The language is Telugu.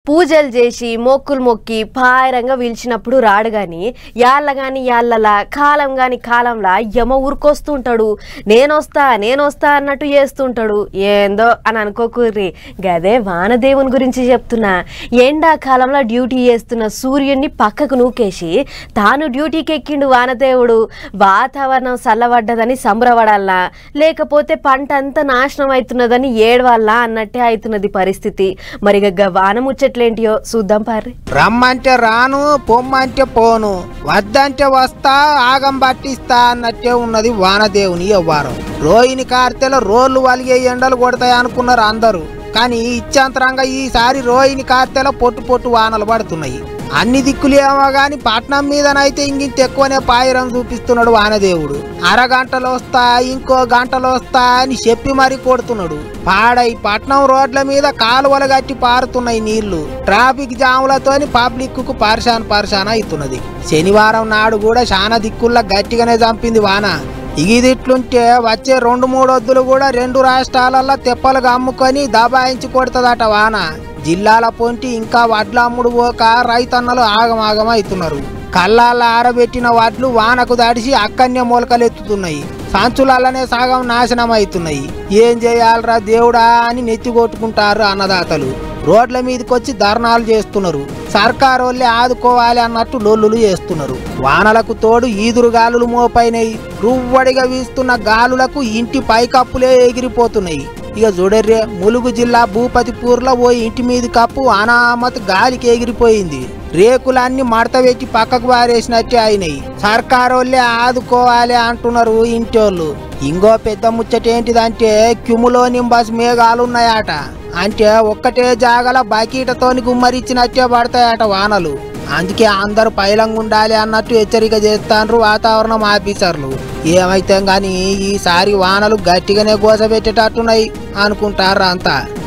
పూజలు చేసి మొక్కులు మొక్కి పాయరంగా పిలిచినప్పుడు రాడు గాని యాళ్ళ గాని యాళ్ళలా కాలం గాని కాలంలా యమ ఊరుకొస్తుంటాడు నేనొస్తా నేనొస్తా అన్నట్టు చేస్తుంటాడు ఏందో అని అనుకోకుర్రి గదే వానదేవుని గురించి చెప్తున్నా ఎండాకాలంలో డ్యూటీ చేస్తున్న సూర్యుడిని పక్కకు నూకేసి తాను డ్యూటీకి ఎక్కిండు వానదేవుడు వాతావరణం చల్లబడ్డదని సంబరపడాలా లేకపోతే పంట అంతా నాశనం అవుతున్నదని ఏడవాలా అన్నట్టే అవుతున్నది పరిస్థితి మరి గగ్గ వాన ముచ్చట్లేంటియో చూద్దాం పార్రి రమ్మంటే రాను పొమ్మంటే పోను వద్దంటే వస్తా ఆగం పట్టిస్తా అన్నట్టే ఉన్నది వానదేవుని వ్యవహారం రోహిణి కార్తెలో రోళ్లు వలిగే ఎండలు కొడతాయి అనుకున్నారు అందరూ కానీ ఇచ్చాంతరంగా ఈసారి రోహిణి కార్తెలో పొట్టు పొట్టు వానలు పడుతున్నాయి అన్ని దిక్కులు ఏమో గాని పట్నం మీదనైతే ఇంకింత ఎక్కువనే పాయిరం చూపిస్తున్నాడు వానదేవుడు అరగంటలో వస్తా ఇంకో గంటలో వస్తా అని చెప్పి మరీ కొడుతున్నాడు పాడై పట్నం రోడ్ల మీద కాలువలు గట్టి పారుతున్నాయి నీళ్లు ట్రాఫిక్ జాములతోని పబ్లిక్ కు పరిశాన్ పరిశాన్ అవుతున్నది శనివారం నాడు కూడా చాలా దిక్కుల్లో గట్టిగానే చంపింది వాన ఇగిదిట్లుంటే వచ్చే రెండు మూడు వద్దులు కూడా రెండు రాష్ట్రాలల్లో తెప్పలుగా అమ్ముకొని దబాయించి కొడుతుందట వాన జిల్లాల పొంటి ఇంకా వడ్ల అమ్ముడు పోక రైతన్నలు ఆగమాగం అవుతున్నారు కళ్ళాల ఆరబెట్టిన వడ్లు వానకు దాడిసి అక్కన్య మొలకలెత్తుతున్నాయి సంచులల్లనే సగం నాశనం అవుతున్నాయి ఏం చేయాలరా దేవుడా అని నెత్తి కొట్టుకుంటారు అన్నదాతలు రోడ్ల మీదకొచ్చి ధర్నాలు చేస్తున్నారు సర్కారు వాళ్ళే ఆదుకోవాలి అన్నట్టు లొల్లులు చేస్తున్నారు వానలకు తోడు ఈదురు గాలులు మోపైనాయి రువ్వడిగా వీస్తున్న గాలులకు ఇంటి పైకప్పులే ఎగిరిపోతున్నాయి ఇక చూడర్రే ములుగు జిల్లా భూపతిపూర్లో ఓ ఇంటి మీది కప్పు అనామత్ గాలికి ఎగిరిపోయింది రేకులన్నీ మడత పెట్టి పక్కకు పారేసినట్టే అయినాయి సర్కారోళ్ళే ఆదుకోవాలి అంటున్నారు ఇంటోళ్ళు ఇంకో పెద్ద ముచ్చట ఏంటిదంటే క్యుములో నింబస్ మేఘాలున్నాయట అంటే ఒక్కటే జాగల బకీటతోని గుమ్మరిచ్చినట్టే పడతాయట వానలు అందుకే అందరూ పైలంగా ఉండాలి అన్నట్టు హెచ్చరిక చేస్తాండ్రు వాతావరణం ఆఫీసర్లు ఏమైతే గాని ఈసారి వానలు గట్టిగానే గోసపెట్టేటట్టున్నాయి అనుకుంటారు అంతా